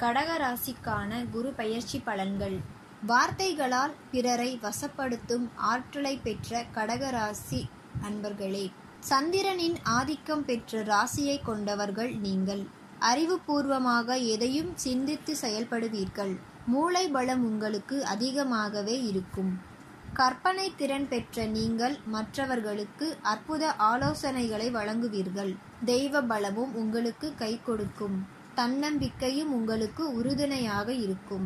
கடகராசிக்கான குரு பெயர்ச்சி பலன்கள் வார்த்தைகளால் பிறரை வசப்படுத்தும் ஆற்றலை பெற்ற கடகராசி அன்பர்களே சந்திரனின் ஆதிக்கம் பெற்ற ராசியை கொண்டவர்கள் நீங்கள் அறிவுபூர்வமாக எதையும் சிந்தித்து செயல்படுவீர்கள் மூளை பலம் உங்களுக்கு அதிகமாகவே இருக்கும் கற்பனை திறன் பெற்ற நீங்கள் மற்றவர்களுக்கு அற்புத ஆலோசனைகளை வழங்குவீர்கள் தெய்வ பலமும் உங்களுக்கு கை கொடுக்கும் தன்னம்பிக்கையும் உங்களுக்கு உறுதுணையாக இருக்கும்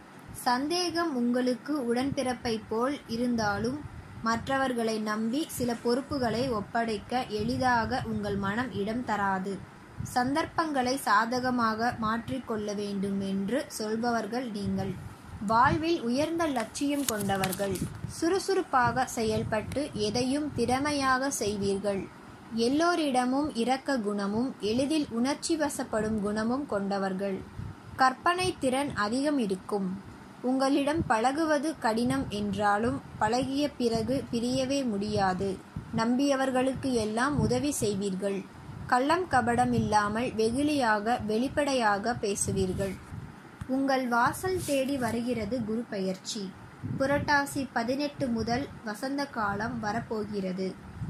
சந்தேகம் உங்களுக்கு உடன்பிறப்பை போல் இருந்தாலும் மற்றவர்களை நம்பி சில பொறுப்புகளை ஒப்படைக்க எளிதாக உங்கள் மனம் இடம் தராது சந்தர்ப்பங்களை சாதகமாக மாற்றிக்கொள்ள வேண்டும் என்று சொல்பவர்கள் நீங்கள் வாழ்வில் உயர்ந்த லட்சியம் கொண்டவர்கள் சுறுசுறுப்பாக செயல்பட்டு எதையும் திறமையாக செய்வீர்கள் எல்லோரிடமும் இரக்க குணமும் எளிதில் உணர்ச்சி வசப்படும் குணமும் கொண்டவர்கள் கற்பனை திறன் அதிகம் இருக்கும் உங்களிடம் பழகுவது கடினம் என்றாலும் பழகிய பிறகு பிரியவே முடியாது நம்பியவர்களுக்கு எல்லாம் உதவி செய்வீர்கள் கள்ளம் கபடம் இல்லாமல் வெகுளியாக வெளிப்படையாக பேசுவீர்கள் உங்கள் வாசல் தேடி வருகிறது குரு பெயர்ச்சி புரட்டாசி பதினெட்டு முதல் வசந்த காலம் வரப்போகிறது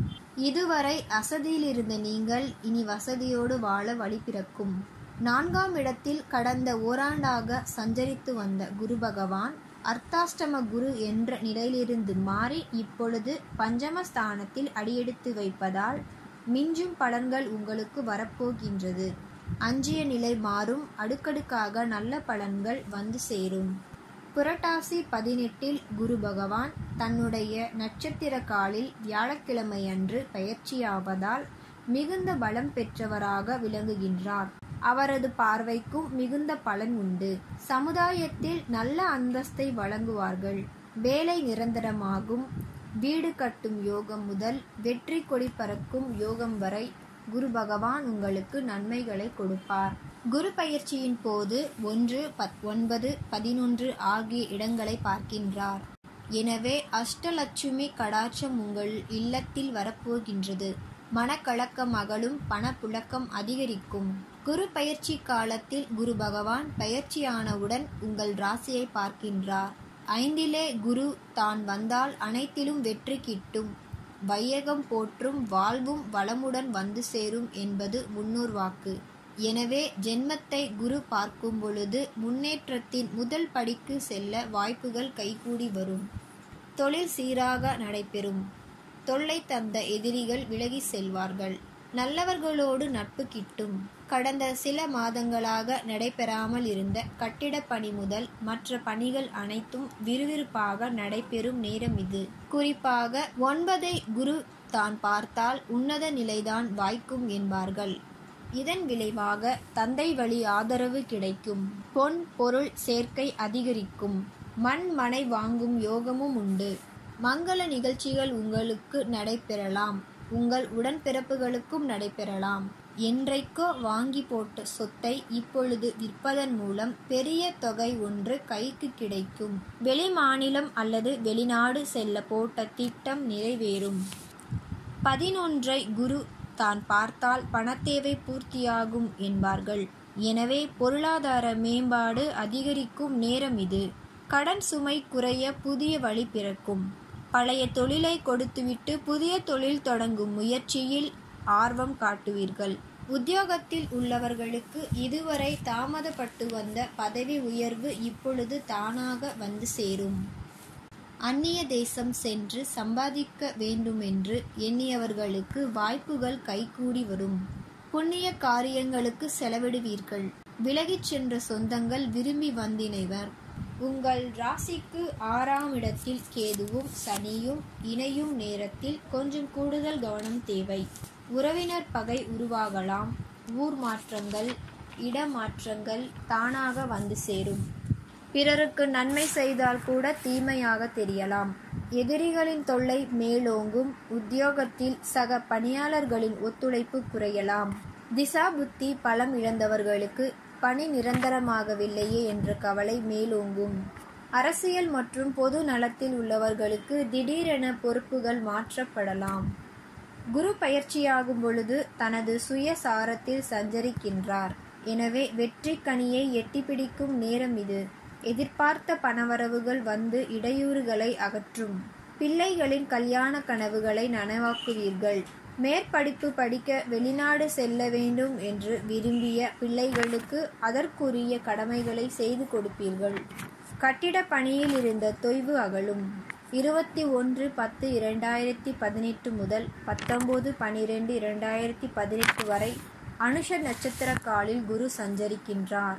இதுவரை அசதியில் இருந்த நீங்கள் இனி வசதியோடு வாழ வழி பிறக்கும் நான்காம் இடத்தில் கடந்த ஓராண்டாக சஞ்சரித்து வந்த குரு பகவான் அர்த்தாஷ்டம குரு என்ற நிலையிலிருந்து மாறி இப்பொழுது பஞ்சமஸ்தானத்தில் அடியெடுத்து வைப்பதால் மிஞ்சும் பலன்கள் உங்களுக்கு வரப்போகின்றது அஞ்சிய நிலை மாறும் அடுக்கடுக்காக நல்ல பலன்கள் வந்து சேரும் புரட்டாசி பதினெட்டில் குரு பகவான் தன்னுடைய நட்சத்திர காலில் வியாழக்கிழமையன்று பயிற்சியாவதால் மிகுந்த பலம் பெற்றவராக விளங்குகின்றார் அவரது பார்வைக்கும் மிகுந்த பலன் உண்டு சமுதாயத்தில் நல்ல அந்தஸ்தை வழங்குவார்கள் வேலை நிரந்தரமாகும் வீடு கட்டும் யோகம் முதல் வெற்றி கொடி பறக்கும் யோகம் வரை குரு பகவான் உங்களுக்கு நன்மைகளை கொடுப்பார் குரு பயிற்சியின் போது ஒன்று பத் ஒன்பது பதினொன்று ஆகிய இடங்களை பார்க்கின்றார் எனவே அஷ்டலட்சுமி கடாட்சம் உங்கள் இல்லத்தில் வரப்போகின்றது மனக்கலக்கம் அகலும் பணப்புழக்கம் அதிகரிக்கும் குரு பயிற்சி காலத்தில் குரு பகவான் பயிற்சியானவுடன் உங்கள் ராசியை பார்க்கின்றார் ஐந்திலே குரு தான் வந்தால் அனைத்திலும் வெற்றி கிட்டும் வையகம் போற்றும் வாழ்வும் வளமுடன் வந்து சேரும் என்பது முன்னோர் வாக்கு எனவே ஜென்மத்தை குரு பார்க்கும் பொழுது முன்னேற்றத்தின் முதல் படிக்கு செல்ல வாய்ப்புகள் கைகூடி வரும் தொழில் சீராக நடைபெறும் தொல்லை தந்த எதிரிகள் விலகி செல்வார்கள் நல்லவர்களோடு நட்பு கிட்டும் கடந்த சில மாதங்களாக நடைபெறாமல் இருந்த கட்டிடப் பணி முதல் மற்ற பணிகள் அனைத்தும் விறுவிறுப்பாக நடைபெறும் நேரம் இது குறிப்பாக ஒன்பதை குரு தான் பார்த்தால் உன்னத நிலைதான் வாய்க்கும் என்பார்கள் இதன் விளைவாக தந்தை வழி ஆதரவு கிடைக்கும் பொன் பொருள் சேர்க்கை அதிகரிக்கும் மண் மனை வாங்கும் யோகமும் உண்டு மங்கள நிகழ்ச்சிகள் உங்களுக்கு நடைபெறலாம் உங்கள் உடன்பிறப்புகளுக்கும் நடைபெறலாம் என்றைக்கோ வாங்கி போட்ட சொத்தை இப்பொழுது விற்பதன் மூலம் பெரிய தொகை ஒன்று கைக்கு கிடைக்கும் வெளிமாநிலம் அல்லது வெளிநாடு செல்ல போட்ட திட்டம் நிறைவேறும் பதினொன்றை குரு தான் பார்த்தால் பணத்தேவை பூர்த்தியாகும் என்பார்கள் எனவே பொருளாதார மேம்பாடு அதிகரிக்கும் நேரம் இது கடன் சுமை குறைய புதிய வழி பிறக்கும் பழைய தொழிலை கொடுத்துவிட்டு புதிய தொழில் தொடங்கும் முயற்சியில் ஆர்வம் காட்டுவீர்கள் உத்தியோகத்தில் உள்ளவர்களுக்கு இதுவரை தாமதப்பட்டு வந்த பதவி உயர்வு இப்பொழுது தானாக வந்து சேரும் அந்நிய தேசம் சென்று சம்பாதிக்க வேண்டுமென்று எண்ணியவர்களுக்கு வாய்ப்புகள் கைகூடி வரும் புண்ணிய காரியங்களுக்கு செலவிடுவீர்கள் விலகிச் சென்ற சொந்தங்கள் விரும்பி வந்தினைவர் உங்கள் ராசிக்கு ஆறாம் இடத்தில் கேதுவும் சனியும் இணையும் நேரத்தில் கொஞ்சம் கூடுதல் கவனம் தேவை உறவினர் பகை உருவாகலாம் ஊர் மாற்றங்கள் இடமாற்றங்கள் தானாக வந்து சேரும் பிறருக்கு நன்மை செய்தால் கூட தீமையாக தெரியலாம் எதிரிகளின் தொல்லை மேலோங்கும் உத்தியோகத்தில் சக பணியாளர்களின் ஒத்துழைப்பு குறையலாம் திசா புத்தி பலம் இழந்தவர்களுக்கு பணி நிரந்தரமாகவில்லையே என்ற கவலை மேலோங்கும் அரசியல் மற்றும் பொது நலத்தில் உள்ளவர்களுக்கு திடீரென பொறுப்புகள் மாற்றப்படலாம் குரு பயிற்சியாகும் பொழுது தனது சுய சாரத்தில் சஞ்சரிக்கின்றார் எனவே வெற்றி கனியை எட்டி பிடிக்கும் நேரம் இது எதிர்பார்த்த பணவரவுகள் வந்து இடையூறுகளை அகற்றும் பிள்ளைகளின் கல்யாண கனவுகளை நனவாக்குவீர்கள் மேற்படிப்பு படிக்க வெளிநாடு செல்ல வேண்டும் என்று விரும்பிய பிள்ளைகளுக்கு அதற்குரிய கடமைகளை செய்து கொடுப்பீர்கள் கட்டிட பணியில் இருந்த தொய்வு அகலும் இருபத்தி ஒன்று பத்து இரண்டாயிரத்தி பதினெட்டு முதல் பத்தொம்போது பனிரெண்டு இரண்டாயிரத்தி பதினெட்டு வரை அனுஷ நட்சத்திர காலில் குரு சஞ்சரிக்கின்றார்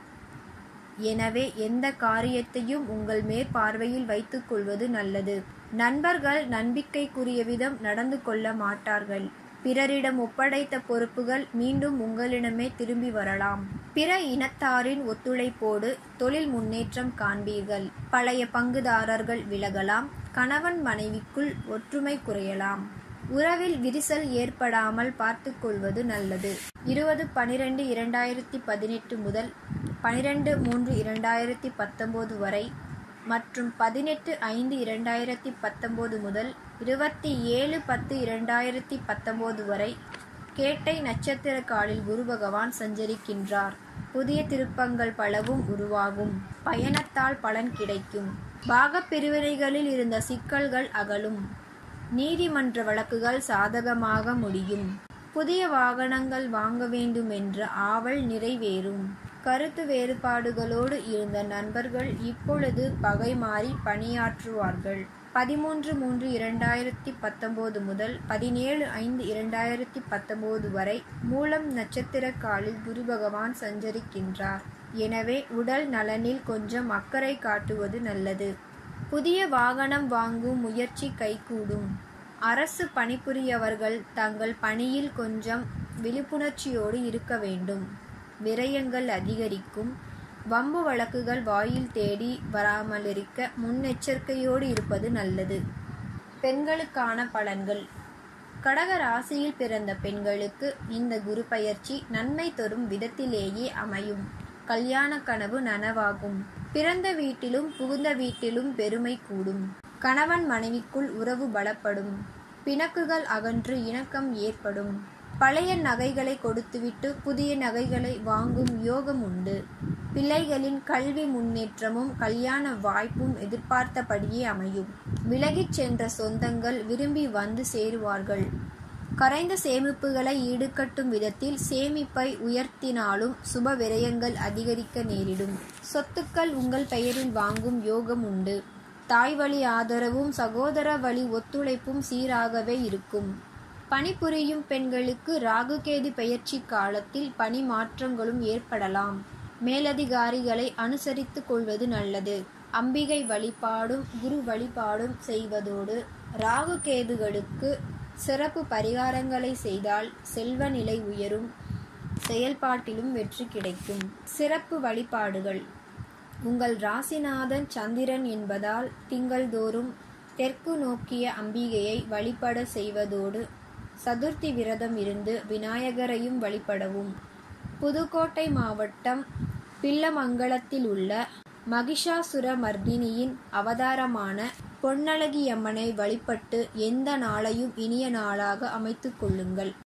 எனவே எந்த காரியத்தையும் உங்கள் மேற்பார்வையில் வைத்துக் கொள்வது நல்லது நண்பர்கள் நம்பிக்கைக்குரிய விதம் நடந்து கொள்ள மாட்டார்கள் பிறரிடம் ஒப்படைத்த பொறுப்புகள் மீண்டும் உங்களிடமே திரும்பி வரலாம் பிற இனத்தாரின் ஒத்துழைப்போடு தொழில் முன்னேற்றம் காண்பீர்கள் பழைய பங்குதாரர்கள் விலகலாம் கணவன் மனைவிக்குள் ஒற்றுமை குறையலாம் உறவில் விரிசல் ஏற்படாமல் பார்த்து கொள்வது நல்லது இருபது பனிரெண்டு இரண்டாயிரத்தி பதினெட்டு முதல் பனிரெண்டு மூன்று இரண்டாயிரத்தி பத்தொம்போது வரை மற்றும் பதினெட்டு ஐந்து இரண்டாயிரத்தி பத்தொம்போது முதல் இருபத்தி ஏழு பத்து இரண்டாயிரத்தி பத்தொம்போது வரை கேட்டை நட்சத்திர காலில் குரு பகவான் சஞ்சரிக்கின்றார் புதிய திருப்பங்கள் பலவும் உருவாகும் பயணத்தால் பலன் கிடைக்கும் பாகப் பிரிவினைகளில் இருந்த சிக்கல்கள் அகலும் நீதிமன்ற வழக்குகள் சாதகமாக முடியும் புதிய வாகனங்கள் வாங்க வேண்டும் என்ற ஆவல் நிறைவேறும் கருத்து வேறுபாடுகளோடு இருந்த நண்பர்கள் இப்பொழுது பகை மாறி பணியாற்றுவார்கள் பதிமூன்று மூன்று இரண்டாயிரத்தி பத்தொம்போது முதல் பதினேழு ஐந்து இரண்டாயிரத்தி பத்தொம்போது வரை மூலம் நட்சத்திர காலில் குரு பகவான் சஞ்சரிக்கின்றார் எனவே உடல் நலனில் கொஞ்சம் அக்கறை காட்டுவது நல்லது புதிய வாகனம் வாங்கும் முயற்சி கைகூடும் அரசு பணிபுரியவர்கள் தங்கள் பணியில் கொஞ்சம் விழிப்புணர்ச்சியோடு இருக்க வேண்டும் விரயங்கள் அதிகரிக்கும் வம்பு வழக்குகள் வாயில் தேடி வராமலிருக்க முன்னெச்சரிக்கையோடு இருப்பது நல்லது பெண்களுக்கான பலன்கள் கடக ராசியில் பிறந்த பெண்களுக்கு இந்த குரு பயிற்சி நன்மை தரும் விதத்திலேயே அமையும் கல்யாண கனவு நனவாகும் பிறந்த வீட்டிலும் புகுந்த வீட்டிலும் பெருமை கூடும் கணவன் மனைவிக்குள் உறவு பலப்படும் பிணக்குகள் அகன்று இணக்கம் ஏற்படும் பழைய நகைகளை கொடுத்துவிட்டு புதிய நகைகளை வாங்கும் யோகம் உண்டு பிள்ளைகளின் கல்வி முன்னேற்றமும் கல்யாண வாய்ப்பும் எதிர்பார்த்தபடியே அமையும் விலகிச் சென்ற சொந்தங்கள் விரும்பி வந்து சேருவார்கள் கரைந்த சேமிப்புகளை ஈடுகட்டும் விதத்தில் சேமிப்பை உயர்த்தினாலும் சுப விரயங்கள் அதிகரிக்க நேரிடும் சொத்துக்கள் உங்கள் பெயரில் வாங்கும் யோகம் உண்டு தாய் வழி ஆதரவும் சகோதர வழி ஒத்துழைப்பும் சீராகவே இருக்கும் பணிபுரியும் பெண்களுக்கு ராகுகேது பெயர்ச்சி காலத்தில் பணி மாற்றங்களும் ஏற்படலாம் மேலதிகாரிகளை அனுசரித்து கொள்வது நல்லது அம்பிகை வழிபாடும் குரு வழிபாடும் செய்வதோடு ராகு கேதுகளுக்கு சிறப்பு பரிகாரங்களை செய்தால் செல்வ நிலை உயரும் செயல்பாட்டிலும் வெற்றி கிடைக்கும் சிறப்பு வழிபாடுகள் உங்கள் ராசிநாதன் சந்திரன் என்பதால் திங்கள்தோறும் தெற்கு நோக்கிய அம்பிகையை வழிபட செய்வதோடு சதுர்த்தி விரதம் இருந்து விநாயகரையும் வழிபடவும் புதுக்கோட்டை மாவட்டம் பில்லமங்கலத்தில் உள்ள மகிஷாசுர மர்தினியின் அவதாரமான பொன்னழகியம்மனை வழிபட்டு எந்த நாளையும் இனிய நாளாக அமைத்துக் கொள்ளுங்கள்